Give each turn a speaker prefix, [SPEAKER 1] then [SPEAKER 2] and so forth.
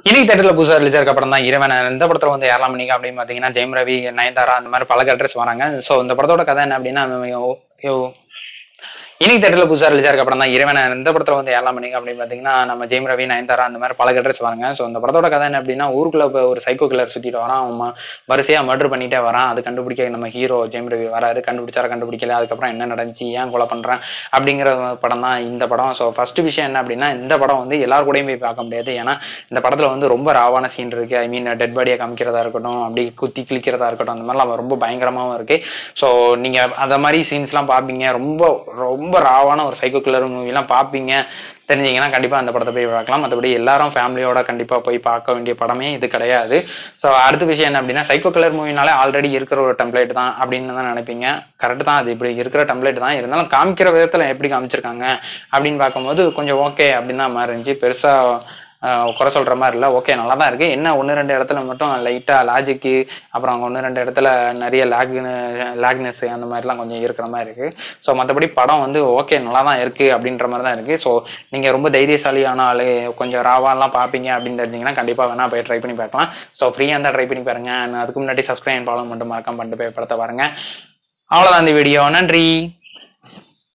[SPEAKER 1] இன்னைக்கு தேட்டர்ல புதுசாக ரிலீஸ் இருக்க படம் தான் இறைவன் இந்த படத்துல வந்து யாரெல்லாம் பண்ணிக்க அப்படின்னு பாத்தீங்கன்னா ஜெயம் ரவி நயன்தாரா அந்த மாதிரி பல கேரக்டர்ஸ் வராங்க ஸோ இந்த படத்தோட கதை என்ன அப்படின்னா யோ- யோ- இன்னைக்கு தேட்டர்ல புதுசாக ரிலீஸ் இருக்க படம் தான் இறைவன் இந்த படத்துல வந்து யாரெல்லாம் பண்ணிக்க அப்படின்னு பாத்தீங்கன்னா நம்ம ஜெயம் ரவி நயன்தாரா அந்த மாதிரி பல கேரக்டர்ஸ் வராங்க ஸோ இந்த படத்தோட கதை என்ன அப்படின்னா ஊருக்குள்ள இப்ப ஒரு சைக்கோ கில்லர் சுத்திட்டு வரான் அவன் ம- வரிசையா மர்டர் பண்ணிட்டே வரான் அது கண்டுபிடிக்க நம்ம ஹீரோ ஜெயம் ரவி வராரு கண்டுபிடிச்சாரா கண்டுபிடிக்கல அதுக்கப்புறம் என்ன நடந்துச்சு ஏன் கொலை பண்றான் அப்படிங்கிற படம் தான் இந்த படம் ஸோ ஃபர்ஸ்ட் விஷயம் என்ன அப்படின்னா இந்த படம் வந்து எல்லார் கூடயும் போய் பார்க்க முடியாது ஏன்னா இந்த படத்துல வந்து ரொம்ப ராவான சீன் இருக்கு ஐ மீன் டெட் பாடியை காமிக்கிறதா இருக்கட்டும் அப்படி குத்தி கிழிக்கிறதா இருக்கட்டும் அந்த மாதிரிலாம் ரொம்ப பயங்கரமாவும் இருக்கு ஸோ நீங்க அந்த மாதிரி சீன்ஸ்லாம் பார்ப்பீங்க ரொம்ப ரொம்ப ராவான ஒரு சைக்கோ கில்லர் மூவிலாம் பார்ப்பீங்க தெரிஞ்சீங்கன்னா கண்டிப்பா அந்த படத்தை போய் பார்க்கலாம் மற்றபடி எல்லாரும் ஃபேமிலியோட கண்டிப்பா போய் பார்க்க வேண்டிய படமே இது கிடையாது ஸோ அடுத்த விஷயம் என்ன அப்படின்னா சைக்கோ கில்லர் மூவினாலே ஆல்ரெடி இருக்கிற ஒரு டெம்ப்ளேட் தான் அப்படின்னு தான் நினைப்பீங்க கரெக்ட் தான் அது இப்படி இருக்கிற டெம்ப்ளேட் தான் இருந்தாலும் காமிக்கிற விதத்துல எப்படி காமிச்சிருக்காங்க அப்படின்னு பார்க்கும்போது கொஞ்சம் ஓகே அப்படின்னு தான் மாதிரி இருந்துச்சு பெருசா ஆஹ் குறை சொல்ற மாதிரி இல்லை ஓகே நல்லா தான் இருக்கு என்ன ஒன்று ரெண்டு இடத்துல மட்டும் லைட்டா லாஜிக்கு அப்புறம் அங்கே ஒன்று ரெண்டு இடத்துல நிறைய லேக் லேக்னஸ் அந்த மாதிரிலாம் கொஞ்சம் இருக்கிற மாதிரி இருக்கு ஸோ மற்றபடி படம் வந்து ஓகே நல்லா தான் இருக்கு அப்படின்ற மாதிரி தான் இருக்கு ஸோ நீங்க ரொம்ப தைரியசாலியான ஆளு கொஞ்சம் ராவாலாம் பார்ப்பீங்க அப்படின்னு தெரிஞ்சீங்கன்னா கண்டிப்பா வேணா போய் ட்ரை பண்ணி பார்க்கலாம் ஸோ ஃப்ரீயாக இருந்தால் ட்ரை பண்ணி பாருங்க And அதுக்கு முன்னாடி சப்ஸ்கிரைப் ஃபாலோ மட்டும் மறக்காம பண்ணிட்டு போய் படத்தை பாருங்க அவ்வளோதான் இந்த வீடியோ நன்றி